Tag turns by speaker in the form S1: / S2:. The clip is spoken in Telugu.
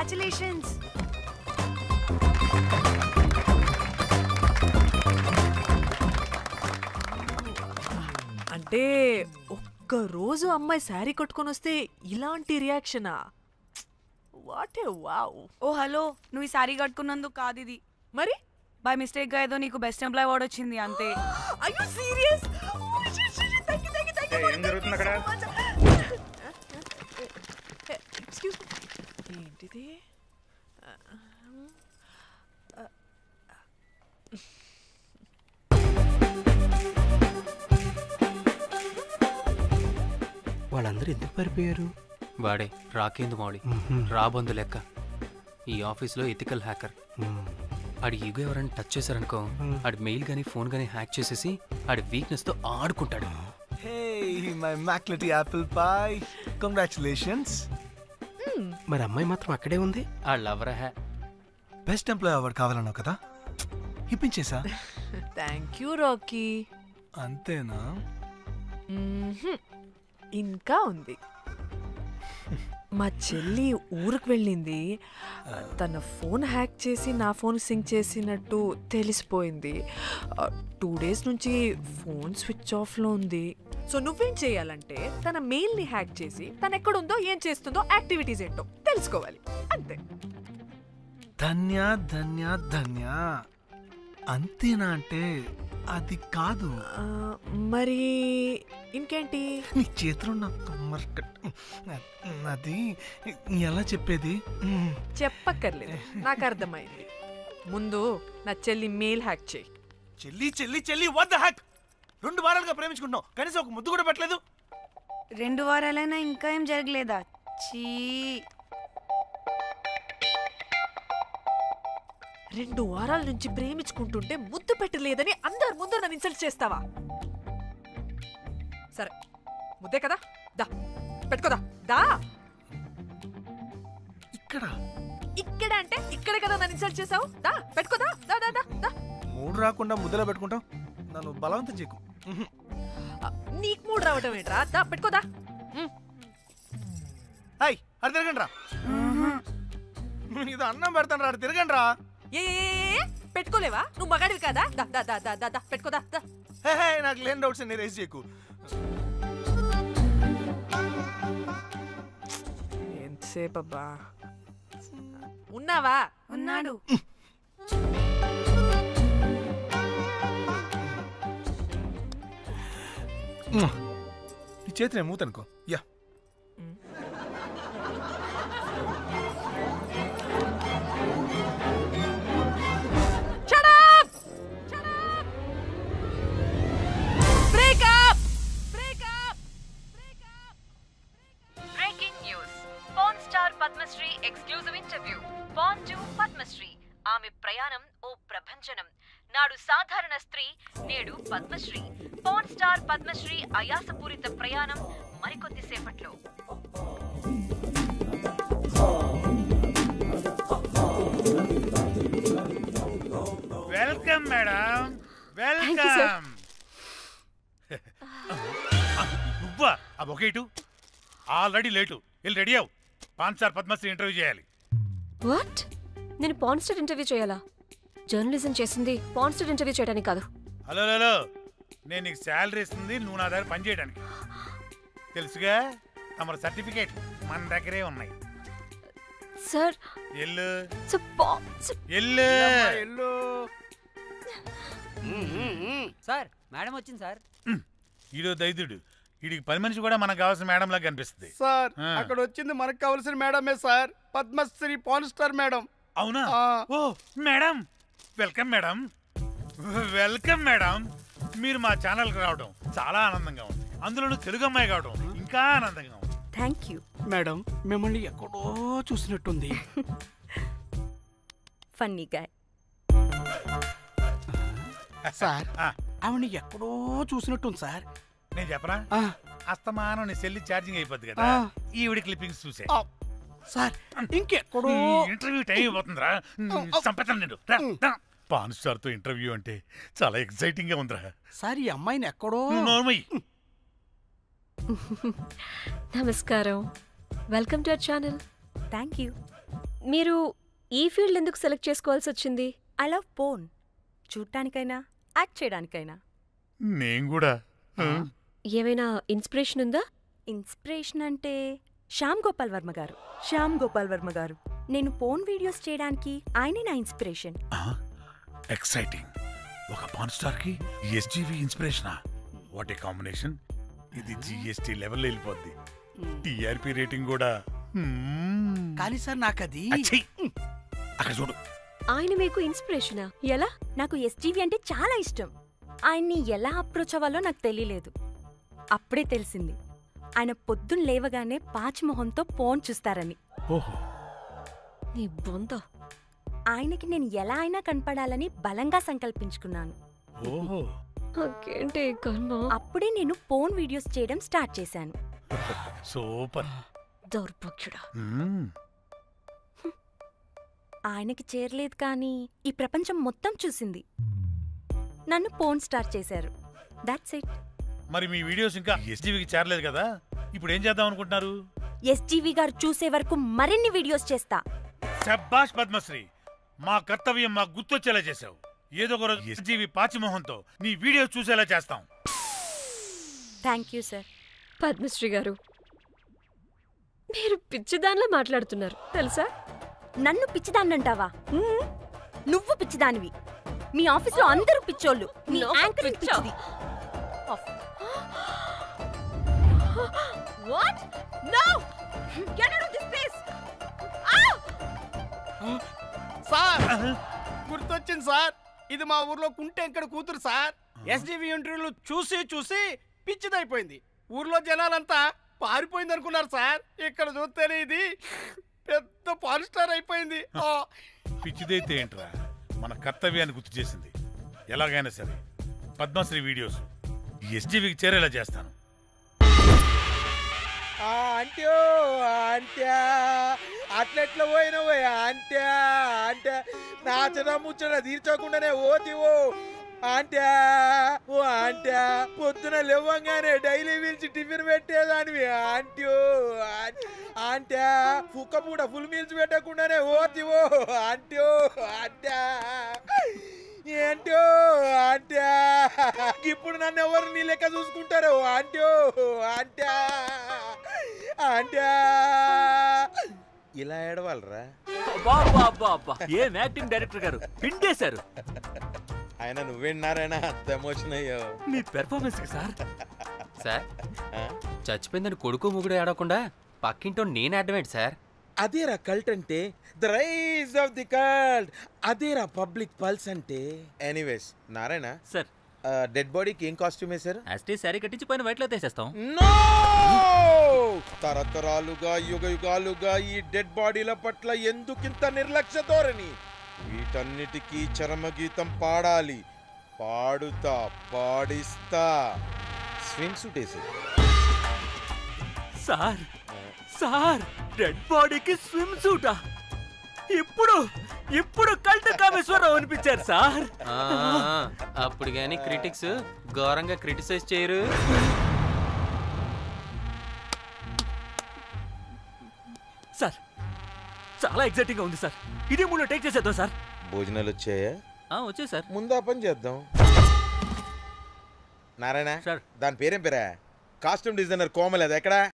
S1: కంగ్రాచులేషన్స్
S2: అంటే ఒక్క రోజు అమ్మాయి శారీ కట్టుకొని వస్తే ఇలాంటి రియాక్షనా what a wow
S1: oh hello నువ్వు ఈ సారీ కట్టుకున్నందుకు కాదు ఇది
S2: మరి
S1: బై మిస్టేక్ గా ఏదో నీకు బెస్ట్ ఎంప్లాయ్ అవార్డ్ వచ్చింది అంతే
S2: అయ్యో సీరియస్
S3: ఏం జరుగుతుంది అక్కడ
S2: ఎక్స్క్యూజ్ ఏంటిది
S4: వాళ్ళందరూ ఎందుకు పారిపోయారు
S5: వాడే రాకేందు మౌళి రాబందు లెక్క ఈ ఆఫీస్లో ఎథికల్ హ్యాకర్ ఆడి ఈగో ఎవరైనా టచ్ చేశారనుకో ఆడి మెయిల్ కానీ ఫోన్ కానీ హ్యాక్ చేసేసి ఆడి వీక్నెస్తో ఆడుకుంటాడు
S6: Hey, my Maclety apple pie. Congratulations.
S4: మరి అమ్మాయి మాత్రం అక్కడే ఉంది
S5: ఆ లవర్ హ్యా
S6: బెస్ట్ ఎంప్లాయ్ అవార్డు కావాలన్నావు కదా ఇప్పించేసా
S2: థ్యాంక్ యూ రాకీ
S6: అంతేనా
S2: ఇంకా ఉంది మా చెల్లి ఊరికి వెళ్ళింది తన ఫోన్ హ్యాక్ చేసి నా ఫోన్ సింక్ చేసినట్టు తెలిసిపోయింది టూ డేస్ నుంచి ఫోన్ స్విచ్ ఆఫ్లో ఉంది సో నువ్వేం చేయాలంటే తన మెయిల్ని హ్యాక్ చేసి తను ఎక్కడుందో ఏం చేస్తుందో యాక్టివిటీస్ ఏంటో తెలుసుకోవాలి అంతే
S6: ధన్య ధన్య ధన్య అంతేనా అంటే అది కాదు
S2: ఆ, మరి ఇంకేంటి
S6: నీ చేతిలో నా కమ్మర్ కట్ అది ఎలా చెప్పేది
S2: చెప్పక్కర్లేదు నాకు అర్థమైంది ముందు నా చెల్లి మెయిల్ హ్యాక్ చేయి
S6: చెల్లి చెల్లి చెల్లి వద్ద హ్యాక్ రెండు వారాలుగా ప్రేమించుకుంటున్నాం కనీసం ఒక ముద్దు కూడా పెట్టలేదు
S1: రెండు వారాలైనా ఇంకా ఏం జరగలేదా చీ
S2: రెండు వారాల నుంచి ప్రేమించుకుంటుంటే ముద్దు పెట్టలేదని అందరు ముందు నన్ను ఇన్సల్ట్ చేస్తావా సరే ముద్దే కదా దా పెట్టుకోదా దా
S6: ఇక్కడ
S2: ఇక్కడ అంటే ఇక్కడే కదా నన్ను ఇన్సల్ట్ చేసావు దా పెట్టుకోదా దా దా దా దా
S6: మూడు రాకుండా ముద్దలో పెట్టుకుంటాం నన్ను బలవంతం చేయకు ఉహు.
S2: ఆ, నీకు మూడు రావటం ఏంట్రా దా పెట్టుకోదా ఉమ్.
S6: హాయ్ అది తిరగండి రా ఇది అన్నం పెడతాను రా అటు తిరగండి రా
S2: ఏ ఏ, ఏ, ఏ, పెట్టుకోలేవా నువ్వు మగాడివి కదా దా దా దా దా దా దా పెట్టుకోదా దా
S6: హే హే నాకు లేని డౌట్స్ అన్ని రేస్ చేయకు
S2: ఎంతసేపు అబ్బా ఉన్నావా
S1: ఉన్నాడు
S6: నీ చేతి నేను మూతనుకో yeah
S2: Shut up! Shut up! Break up! Break up! Break up!
S7: Breaking news porn star Padmashri exclusive interview porn to Padmashri ఆమె ప్రయాణం ఓ ప్రభంజనం నాడు సాధారణ స్త్రీ నేడు పద్మశ్రీ పాన్ స్టార్ పద్మశ్రీ అయాసపూరిత ప్రయాణం మరికొద్ది సేపట్లో
S3: వెల్కమ్ మేడం వెల్కమ్ నువ్వా ఆ బొకేటు ఆల్రెడీ లేటు వెళ్ళి రెడీ అవు పాన్ సార్ పద్మశ్రీ ఇంటర్వ్యూ చేయాలి
S8: వాట్ నేను పాన్స్టర్ ఇంటర్వ్యూ చేయాలా జర్నలిజం చేసింది పాన్స్టర్ ఇంటర్వ్యూ చేయడానికి కాదు
S3: హలో హలో నేను నీకు శాలరీ ఇస్తుంది నువ్వు నా దగ్గర పని చేయడానికి తెలుసుగా తమరు సర్టిఫికేట్ మన దగ్గరే ఉన్నాయి
S8: సార్
S3: ఎల్లు
S8: సో పాన్స్
S3: ఎల్లు
S6: ఎల్లు
S9: సార్ మేడం వచ్చింది సార్
S3: ఈడో దైదుడు వీడికి పని మనిషి కూడా మనకు కావాల్సిన మేడం లాగా కనిపిస్తుంది
S10: సార్
S3: ఆ.
S10: అక్కడ వచ్చింది మనకు కావాల్సిన మేడమే sir Padmashri porn star madam
S3: అవునా
S10: ఆ.
S3: ఓ madam welcome madam welcome madam మీరు మా ఛానల్కి రావడం చాలా ఆనందంగా ఉంది అందులోనూ తెలుగు అమ్మాయి కావడం ఇంకా ఆనందంగా ఉంది
S8: థ్యాంక్ యూ
S4: మేడం మిమ్మల్ని ఎక్కడో చూసినట్టుంది
S8: ఫన్నీ గాయ్
S4: సార్
S3: ఆ,
S4: ఆవిడ ఎక్కడో చూసినట్టుంది సార్
S3: నేను చెప్పనా
S4: ఆ,
S3: అస్తమానం నీ సెల్లి ఛార్జింగ్ అయిపోద్ది కదా
S4: ఆ.
S3: ఈవిడ క్లిప్పింగ్స్ చూసే
S4: ఆ, సార్ ఇంకెక్కడో
S3: ఇంటర్వ్యూ టైం అయిపోతుందిరా సంపెత్తాను నేను రా, రా. పాన్ స్టార్ తో ఇంటర్వ్యూ అంటే చాలా ఎక్సైటింగ్ గా ఉందిరా
S4: సార్ ఈ అమ్మాయిని ఎక్కడో
S3: నువ్వు నోర్మయ్యి
S8: నమస్కారం welcome to our channel thank you మీరు ఈ ఫీల్డ్ ఎందుకు సెలెక్ట్ చేసుకోవాల్సి వచ్చింది
S11: ఐ లవ్ పోన్ చూడటానికైనా యాక్ట్ చేయడానికైనా
S3: నేను కూడా
S8: ఏమైనా ఇన్స్పిరేషన్ ఉందా
S11: ఇన్స్పిరేషన్ అంటే శ్యామ్ గోపాల్ వర్మ గారు శ్యామ్ గోపాల్ వర్మ గారు నేను పోన్ వీడియోస్ చేయడానికి ఆయనే నా ఇన్స్పిరేషన్
S3: ఎక్సైటింగ్ ఒక పాన్ స్టార్ కి ఎస్జీవి ఇన్స్పిరేషనా వాట్ ఏ కాంబినేషన్ ఇది జిఎస్టీ లెవెల్ వెళ్ళిపోద్ది టిఆర్పి రేటింగ్ కూడా మ్మ్.
S4: కానీ సార్ నాకు అది
S3: అచ్చీ! అక్కడ చూడు
S8: ఆయన మీకు ఇన్స్పిరేషనా ఎలా
S11: నాకు ఎస్జీవి అంటే చాలా ఇష్టం ఆయన్ని ఎలా అప్రోచ్ అవ్వాలో నాకు తెలియలేదు అప్పుడే తెలిసింది ఆయన పొద్దున్న లేవగానే పాచిమొహంతో ఫోన్ చూస్తారని
S3: ఓహో
S8: నీ బొంద
S11: ఆయనకి నేను ఎలా అయినా కనపడాలని బలంగా సంకల్పించుకున్నాను
S3: ఓహో
S8: నాకేంటి ఈ కర్మ
S11: అప్పుడే నేను ఫోన్ వీడియోస్ చేయడం స్టార్ట్ చేశాను
S3: సూపర్
S8: దౌర్భాగ్యుడా
S3: మ్మ్.
S11: ఆయనకి చేరలేదు కానీ ఈ ప్రపంచం మొత్తం చూసింది నన్ను ఫోన్ స్టార్ట్ చేశారు దాట్స్ ఇట్
S3: మరి మీ వీడియోస్ ఇంకా ఎస్జీవికి చేరలేదు కదా ఇప్పుడు ఏం చేద్దాం అనుకుంటున్నారు
S11: ఎస్జీవి గారు చూసే వరకు మరిన్ని వీడియోస్ చేస్తా
S3: శబ్బాష్ పద్మశ్రీ మా కర్తవ్యం మాకు గుర్తొచ్చేలా చేశావు ఏదో ఒక రోజు ఎస్జీవి పాచిమోహంతో నీ వీడియో చూసేలా చేస్తాం
S11: థ్యాంక్ యూ సార్
S8: పద్మశ్రీ గారు మీరు పిచ్చిదానిలా మాట్లాడుతున్నారు తెలుసా
S11: నన్ను పిచ్చిదాన్నంటావా నువ్వు పిచ్చిదానివి మీ ఆఫీస్లో అందరూ పిచ్చోళ్ళు నీ
S8: నాకు
S11: యాంకరింగ్
S8: పిచ్చా?
S11: పిచ్చిది
S8: what no get out of this place
S10: sir గుర్తొచ్చింది సార్ ఇది మా ఊర్లో కుంటెంకడ కూతురు సార్ ఎస్జీవి ఇంటర్వ్యూలు చూసి చూసి పిచ్చిదైపోయింది ఊర్లో జనాలంతా పారిపోయింది అనుకున్నారు సార్ ఇక్కడ చూస్తేనే ఇది పెద్ద పాన్ స్టార్ అయిపోయింది ఆ.
S3: పిచ్చిదైతే ఏంట్రా మన కర్తవ్యాన్ని గుర్తు చేసింది ఎలాగైనా సరే పద్మశ్రీ వీడియోస్ ఎస్జీవికి చేరేలా చేస్తాను
S10: ఆ, అంట్యో అంట్యా అట్లెట్లా పోయినవో అంట్యా అంటే నాచన ముచ్చట తీర్చకుండానే ఓతివో అంట్యా ఓ అంట్యా పొద్దున లేవంగానే డైలీ పిలిచి టిఫిన్ పెట్టేదానివి ఆంట్యో అంట్యా కుక్క పూట ఫుల్ మీల్స్ పెట్టకుండానే ఓతివో అంట్యో అంట్యా ఏంటో అంట్యా ఇప్పుడు నన్ను ఎవరు నీ లెక్క చూసుకుంటారు అంట్యో అంట్యా అంట్యా ఇలా ఏడవాలరా
S12: అబ్బా అబ్బా అబ్బా ఏం యాక్టింగ్ డైరెక్టర్ గారు పిండేశారు
S10: ఆయన నువ్వేనారాయణ అంత ఎమోషన్ అయ్యో
S12: మీ పెర్ఫార్మెన్స్ కి సార్
S5: సార్ చచ్చిపోయిందని కొడుకు ముగుడు ఆడకుండా పక్కింటో నేను అడ్డమేంటి సార్
S10: అదేరా కల్ట్ అంటే the rise of the cult అదేరా పబ్లిక్ పల్స్ అంటే ఎనీవేస్ నారాయణ
S12: సార్
S10: డెడ్ బాడీకి ఏం కాస్ట్యూమ్ వేశారు
S12: యాస్టీ శారీ కట్టించి పైన వైట్లో తీసేస్తాం
S10: నో తరతరాలుగా యుగ యుగాలుగా ఈ డెడ్ బాడీల పట్ల ఎందుకింత నిర్లక్ష్య ధోరణి వీటన్నిటికీ చరమగీతం పాడాలి పాడుతా పాడిస్తా స్విమ్ సూట్ వేసి
S12: సార్ సార్ డెడ్ బాడీకి స్విమ్ సూటా ఇప్పుడు ఇప్పుడు కల్ట్ కామేశ్వరరావు అనిపించారు సార్
S5: ఆ, అప్పుడు కానీ క్రిటిక్స్ ఘోరంగా క్రిటిసైజ్ చేయరు
S12: సార్ చాలా ఎగ్జైటింగ్ గా ఉంది సార్ ఇదే మూడు టేక్ చేసేద్దాం సార్
S10: భోజనాలు వచ్చాయా
S12: వచ్చే సార్
S10: ముందు ఆ పని చేద్దాం నారాయణ దాని పేరేం పేరా కాస్ట్యూమ్ డిజైనర్ కోమల్ అది ఎక్కడా